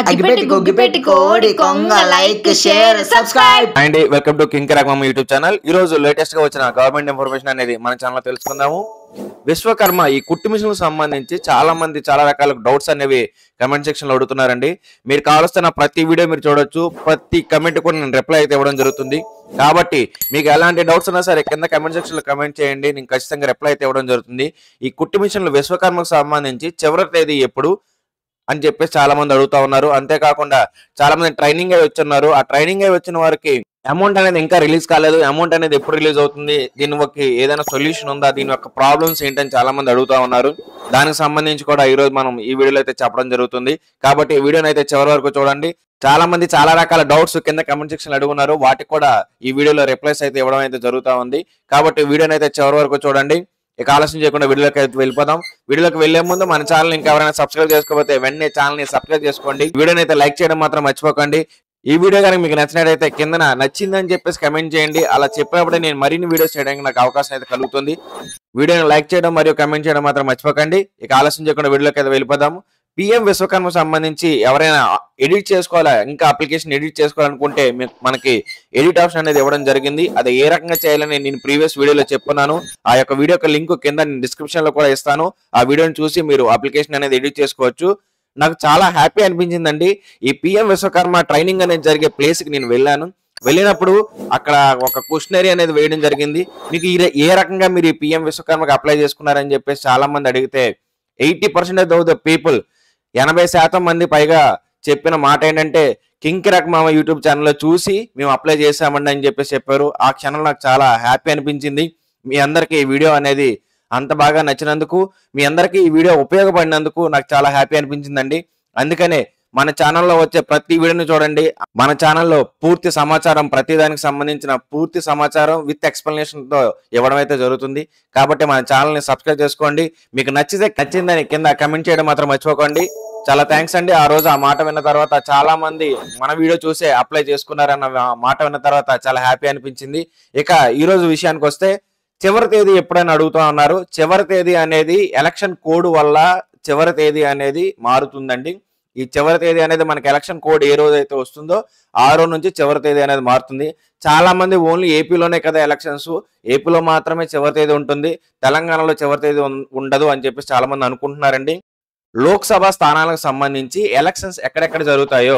అగ్గిపెట్టి గుగ్గిపెట్టి కోడి కొంగ like share subscribe and welcome to king Ragamma YouTube channel ఈ రోజు లేటెస్ట్ గా వచ్చిన గవర్నమెంట్ ఇన్ఫర్మేషన్ అనేది మన ఛానల్ తెలుసుకుందాము విశ్వకర్మ ఈ కుట్టు మిషన్ సంబంధించి చాలా మంది చాలా రకాల డౌట్స్ అనేవి కమెంట్ సెక్షన్ లో అడుగుతున్నారండి మీరు కావాల్సిన ప్రతి వీడియో మీరు చూడొచ్చు ప్రతి కమెంట్ కూడా నేను రిప్లై అయితే ఇవ్వడం జరుగుతుంది కాబట్టి మీకు ఎలాంటి డౌట్స్ ఉన్నా సరే కింద కమెంట్ సెక్షన్ లో కమెంట్ చేయండి నేను ఖచ్చితంగా రిప్లై అయితే ఇవ్వడం జరుగుతుంది ఈ కుట్టు మిషన్లు విశ్వకర్మకు సంబంధించి చివరి తేదీ ఎప్పుడు అని చెప్పేసి చాలా మంది అడుగుతా ఉన్నారు అంతేకాకుండా చాలా మంది ట్రైనింగ్ అయి వచ్చున్నారు ఆ ట్రైనింగ్ అయి వచ్చిన వారికి అమౌంట్ అనేది ఇంకా రిలీజ్ కాలేదు అమౌంట్ అనేది ఎప్పుడు రిలీజ్ అవుతుంది దీని ఒక ఏదైనా సొల్యూషన్ ఉందా దీని యొక్క ప్రాబ్లమ్స్ ఏంటని చాలా మంది అడుగుతా ఉన్నారు దానికి సంబంధించి కూడా ఈ రోజు మనం ఈ వీడియోలో అయితే చెప్పడం జరుగుతుంది కాబట్టి ఈ వీడియోని అయితే చివరి వరకు చూడండి చాలా మంది చాలా రకాల డౌట్స్ కింద కమెంట్ సెక్షన్ అడుగున్నారు వాటికి కూడా ఈ వీడియోలో రిప్లైస్ అయితే ఇవ్వడం అయితే జరుగుతా ఉంది కాబట్టి వీడియోని అయితే చివరి వరకు చూడండి ఇక ఆలస్యం చేయకుండా వీడియోలోకి అయితే వెళ్ళిపోదాం వీడియోలోకి వెళ్లే ముందు మన ఛానల్ ఇంకా ఎవరైనా సబ్స్క్రైబ్ చేసుకోకపోతే వెంటనే ఛానల్ ని సబ్స్క్రైబ్ చేసుకోండి వీడియోని అయితే లైక్ చేయడం మాత్రం మర్చిపోకండి ఈ వీడియో కనుక మీకు నచ్చినట్టయితే కిందన నచ్చిందని చెప్పేసి కమెంట్ చేయండి అలా చెప్పినప్పుడే నేను మరిన్ని వీడియోస్ చేయడానికి నాకు అవకాశం అయితే కలుగుతుంది వీడియోని లైక్ చేయడం మరియు కమెంట్ చేయడం మాత్రం మర్చిపోకండి ఇక ఆలస్యం చేయకుండా వీడియోలోకి అయితే వెళ్ళిపోదాము పిఎం విశ్వకర్మ సంబంధించి ఎవరైనా ఎడిట్ చేసుకోవాలా ఇంకా అప్లికేషన్ ఎడిట్ చేసుకోవాలనుకుంటే మీ- మనకి ఎడిట్ ఆప్షన్ అనేది ఇవ్వడం జరిగింది అది ఏ రకంగా చేయాలని నేను ప్రీవియస్ వీడియోలో చెప్పున్నాను ఆ యొక్క వీడియో యొక్క లింక్ కింద నేను డిస్క్రిప్షన్ లో కూడా ఇస్తాను ఆ వీడియోని చూసి మీరు అప్లికేషన్ అనేది ఎడిట్ చేసుకోవచ్చు నాకు చాలా హ్యాపీ అనిపించిందండి ఈ పిఎం విశ్వకర్మ ట్రైనింగ్ అనేది జరిగే ప్లేస్ కి నేను వెళ్ళాను వెళ్ళినప్పుడు అక్కడ ఒక క్వశ్చనరీ అనేది వేయడం జరిగింది మీకు ఈ ర- ఏ రకంగా మీరు ఈ పిఎం విశ్వకర్మకి అప్లై చేసుకున్నారని చెప్పేసి చాలా మంది అడిగితే eighty percentage of the people ఎనభై శాతం మంది పైగా చెప్పిన మాట ఏంటంటే కింకిరక్ మామ యూట్యూబ్ ఛానల్లో చూసి మేము అప్లై చేసామండి అని చెప్పేసి చెప్పారు ఆ క్షణం నాకు చాలా హ్యాపీ అనిపించింది మీ అందరికీ ఈ వీడియో అనేది అంత బాగా నచ్చినందుకు మీ అందరికీ ఈ వీడియో ఉపయోగపడినందుకు నాకు చాలా హ్యాపీ అనిపించిందండి అందుకనే మన ఛానల్లో వచ్చే ప్రతి వీడియోని చూడండి మన ఛానల్లో పూర్తి సమాచారం ప్రతి దానికి సంబంధించిన పూర్తి సమాచారం విత్ ఎక్స్ప్లెనేషన్ తో ఇవ్వడం అయితే జరుగుతుంది కాబట్టి మన ఛానల్ ని సబ్స్క్రైబ్ చేసుకోండి మీకు నచ్చితే నచ్చిందని కింద కమెంట్ చేయడం మాత్రం మర్చిపోకండి చాలా థ్యాంక్స్ అండి ఆ రోజు ఆ మాట విన్న తర్వాత చాలా మంది మన వీడియో చూసే అప్లై చేసుకున్నారన్న మాట విన్న తర్వాత చాలా హ్యాపీ అనిపించింది ఇక ఈ రోజు విషయానికి వస్తే చివరి తేదీ ఎప్పుడైనా అడుగుతా ఉన్నారు చివరి తేదీ అనేది ఎలక్షన్ కోడ్ వల్ల చివరి తేదీ అనేది మారుతుందండి ఈ చివరి తేదీ అనేది మనకి ఎలక్షన్ కోడ్ ఏ రోజు అయితే వస్తుందో ఆ రోజు నుంచి చివరి తేదీ అనేది మారుతుంది చాలా మంది ఓన్లీ ఏపీలోనే కదా ఎలక్షన్స్ ఏపీలో మాత్రమే చివరి తేదీ ఉంటుంది తెలంగాణలో చివరి తేదీ ఉం- ఉండదు అని చెప్పేసి చాలా మంది అనుకుంటున్నారండి లోక్సభ స్థానాలకు సంబంధించి ఎలక్షన్స్ ఎక్కడెక్కడ జరుగుతాయో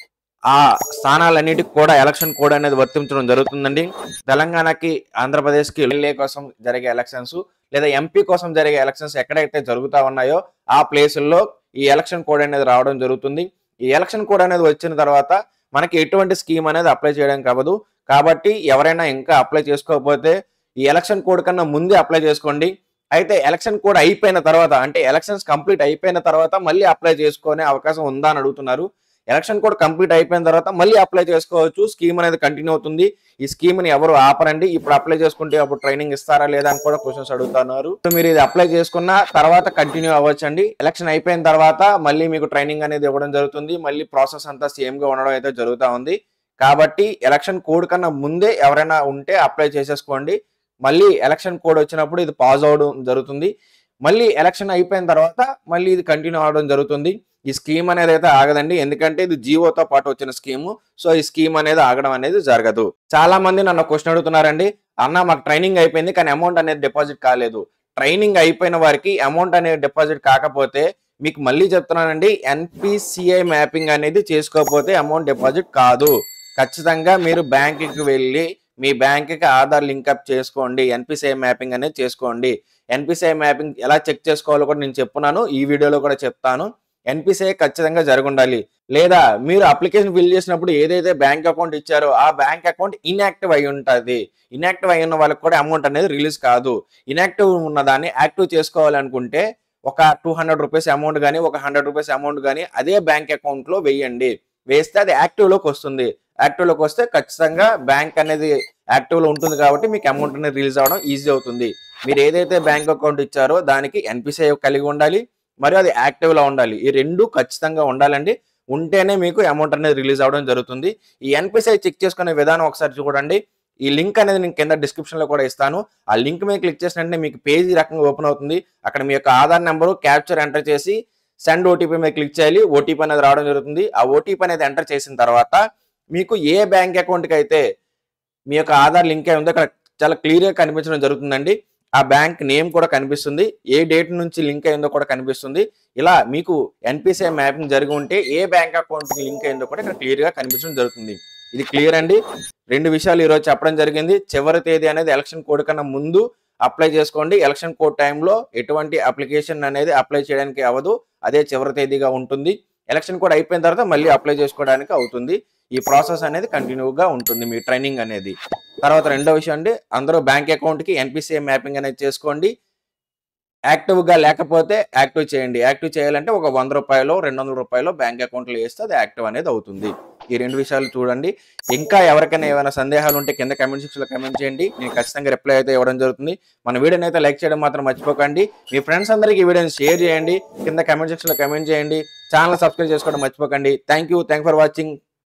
ఆ స్థానాలన్నిటికి కూడా ఎలక్షన్ కోడ్ అనేది వర్తించడం జరుగుతుందండి తెలంగాణకి ఆంధ్రప్రదేశ్కి ఎమ్మెల్యే కోసం జరిగే ఎలక్షన్స్ లేదా ఎంపీ కోసం జరిగే ఎలక్షన్స్ ఎక్కడైతే జరుగుతా ఉన్నాయో ఆ ప్లేసుల్లో ఈ ఎలక్షన్ కోడ్ అనేది రావడం జరుగుతుంది ఈ ఎలక్షన్ కోడ్ అనేది వచ్చిన తర్వాత మనకి ఎటువంటి స్కీమ్ అనేది అప్లై చేయడానికి అవ్వదు కాబట్టి ఎవరైనా ఇంకా అప్లై చేసుకోకపోతే ఈ ఎలక్షన్ కోడ్ కన్నా ముందే అప్లై చేసుకోండి అయితే ఎలక్షన్ కోడ్ అయిపోయిన తర్వాత అంటే ఎలక్షన్స్ కంప్లీట్ అయిపోయిన తర్వాత మళ్ళీ అప్లై చేసుకునే అవకాశం ఉందా అని అడుగుతున్నారు ఎలక్షన్ కోడ్ కంప్లీట్ అయిపోయిన తర్వాత మళ్ళీ అప్లై చేసుకోవచ్చు స్కీమ్ అనేది కంటిన్యూ అవుతుంది ఈ స్కీమ్ ని ఎవరు ఆపరండి ఇప్పుడు అప్లై చేసుకుంటే అప్పుడు ట్రైనింగ్ ఇస్తారా లేదా అని కూడా క్వశ్చన్స్ అడుగుతున్నారు సో మీరు ఇది అప్లై చేసుకున్న తర్వాత కంటిన్యూ అవ్వచ్చండి ఎలక్షన్ అయిపోయిన తర్వాత మళ్ళీ మీకు ట్రైనింగ్ అనేది ఇవ్వడం జరుగుతుంది మళ్ళీ ప్రాసెస్ అంతా సేమ్ గా ఉండడం అయితే జరుగుతా ఉంది కాబట్టి ఎలక్షన్ కోడ్ కన్నా ముందే ఎవరైనా ఉంటే అప్లై చేసేసుకోండి మళ్ళీ ఎలక్షన్ కోడ్ వచ్చినప్పుడు ఇది పాజ్ అవడం జరుగుతుంది మళ్ళీ ఎలక్షన్ అయిపోయిన తర్వాత మళ్ళీ ఇది కంటిన్యూ అవడం జరుగుతుంది ఈ స్కీమ్ అనేది అయితే ఆగదండి ఎందుకంటే ఇది జీవోతో పాటు వచ్చిన స్కీము సో ఈ స్కీమ్ అనేది ఆగడం అనేది జరగదు చాలా మంది నన్ను క్వశ్చన్ అడుగుతున్నారండి అన్న మాకు ట్రైనింగ్ అయిపోయింది కానీ అమౌంట్ అనేది డిపాజిట్ కాలేదు ట్రైనింగ్ అయిపోయిన వారికి అమౌంట్ అనేది డిపాజిట్ కాకపోతే మీకు మళ్ళీ చెప్తున్నానండి ఎన్పిసిఐ మ్యాపింగ్ అనేది చేసుకోకపోతే అమౌంట్ డిపాజిట్ కాదు ఖచ్చితంగా మీరు బ్యాంకుకి వెళ్ళి మీ బ్యాంకుకి ఆధార్ లింకప్ చేసుకోండి ఎన్పిసిఐ మ్యాపింగ్ అనేది చేసుకోండి ఎన్పిసిఐ మ్యాపింగ్ ఎలా చెక్ చేసుకోవాలో కూడా నేను చెప్పున్నాను ఈ వీడియోలో కూడా చెప్తాను ఎన్పిసిఐ ఖచ్చితంగా జరగుండాలి లేదా మీరు అప్లికేషన్ ఫిల్ చేసినప్పుడు ఏదైతే బ్యాంక్ అకౌంట్ ఇచ్చారో ఆ బ్యాంక్ అకౌంట్ ఇన్యాక్టివ్ అయి ఉంటుంది ఇన్యాక్టివ్ అయి ఉన్న వాళ్ళకి కూడా అమౌంట్ అనేది రిలీజ్ కాదు ఇన్యాక్టివ్ ఉన్న దాన్ని యాక్టివ్ చేసుకోవాలనుకుంటే ఒక టూ హండ్రెడ్ రూపీస్ అమౌంట్ కానీ ఒక హండ్రెడ్ రూపీస్ అమౌంట్ కానీ అదే బ్యాంక్ అకౌంట్ లో వేయండి వేస్తే అది యాక్టివ్ లోకి వస్తుంది యాక్టివ్ లోకి వస్తే ఖచ్చితంగా బ్యాంక్ అనేది యాక్టివ్ లో ఉంటుంది కాబట్టి మీకు అమౌంట్ అనేది రిలీజ్ అవ్వడం ఈజీ అవుతుంది మీరు ఏదైతే బ్యాంక్ అకౌంట్ ఇచ్చారో దానికి ఎన్పిసిఐ కలిగి ఉండాలి మరియు అది యాక్టివ్ లో ఉండాలి ఈ రెండు ఖచ్చితంగా ఉండాలండి ఉంటేనే మీకు అమౌంట్ అనేది రిలీజ్ అవ్వడం జరుగుతుంది ఈ ఎన్పిసిఐ చెక్ చేసుకునే విధానం ఒకసారి చూడండి ఈ లింక్ అనేది నేను కింద డిస్క్రిప్షన్ లో కూడా ఇస్తాను ఆ లింక్ మీద క్లిక్ చేసిన వెంటనే మీకు పేజీ రకంగా ఓపెన్ అవుతుంది అక్కడ మీ యొక్క ఆధార్ నెంబరు క్యాప్చర్ ఎంటర్ చేసి సెండ్ ఓటీపీ మీద క్లిక్ చేయాలి ఓటీపీ అనేది రావడం జరుగుతుంది ఆ ఓటీపీ అనేది ఎంటర్ చేసిన తర్వాత మీకు ఏ బ్యాంక్ అకౌంట్కి అయితే మీ యొక్క ఆధార్ లింక్ అయి ఉందో అక్కడ చాలా క్లియర్గా కనిపించడం జరుగుతుందండి ఆ బ్యాంక్ నేమ్ కూడా కనిపిస్తుంది ఏ డేట్ నుంచి లింక్ అయిందో కూడా కనిపిస్తుంది ఇలా మీకు ఎన్పిసిఐ మ్యాపింగ్ జరిగి ఉంటే ఏ బ్యాంక్ అకౌంట్కి లింక్ అయిందో కూడా ఇక్కడ క్లియర్గా కనిపించడం జరుగుతుంది ఇది క్లియర్ అండి రెండు విషయాలు ఈరోజు చెప్పడం జరిగింది చివరి తేదీ అనేది ఎలక్షన్ కోడ్ కన్నా ముందు అప్లై చేసుకోండి ఎలక్షన్ కోడ్ టైంలో ఎటువంటి అప్లికేషన్ అనేది అప్లై చేయడానికి అవ్వదు అదే చివరి తేదీగా ఉంటుంది ఎలక్షన్ కోడ్ అయిపోయిన తర్వాత మళ్ళీ అప్లై చేసుకోవడానికి అవుతుంది ఈ ప్రాసెస్ అనేది కంటిన్యూగా ఉంటుంది మీ ట్రైనింగ్ అనేది తర్వాత రెండో విషయం అండి అందరూ బ్యాంక్ అకౌంట్కి ఎన్పిసిఐ మ్యాపింగ్ అనేది చేసుకోండి యాక్టివ్గా లేకపోతే యాక్టివ్ చేయండి యాక్టివ్ చేయాలంటే ఒక వంద రూపాయలు రెండు వందల రూపాయలు బ్యాంక్ అకౌంట్లో వేస్తే అది యాక్టివ్ అనేది అవుతుంది ఈ రెండు విషయాలు చూడండి ఇంకా ఎవరికైనా ఏమైనా సందేహాలు ఉంటే కింద కమెంట్ సెక్షన్లో కమెంట్ చేయండి నేను ఖచ్చితంగా రిప్లై అయితే ఇవ్వడం జరుగుతుంది మన వీడియోని అయితే లైక్ చేయడం మాత్రం మర్చిపోకండి మీ ఫ్రెండ్స్ అందరికీ ఈ వీడియోని షేర్ చేయండి కింద కమెంట్ సెక్షన్లో కమెంట్ చేయండి ఛానల్ సబ్స్క్రైబ్ చేసుకోవడం మర్చిపోకండి thank you thank for watching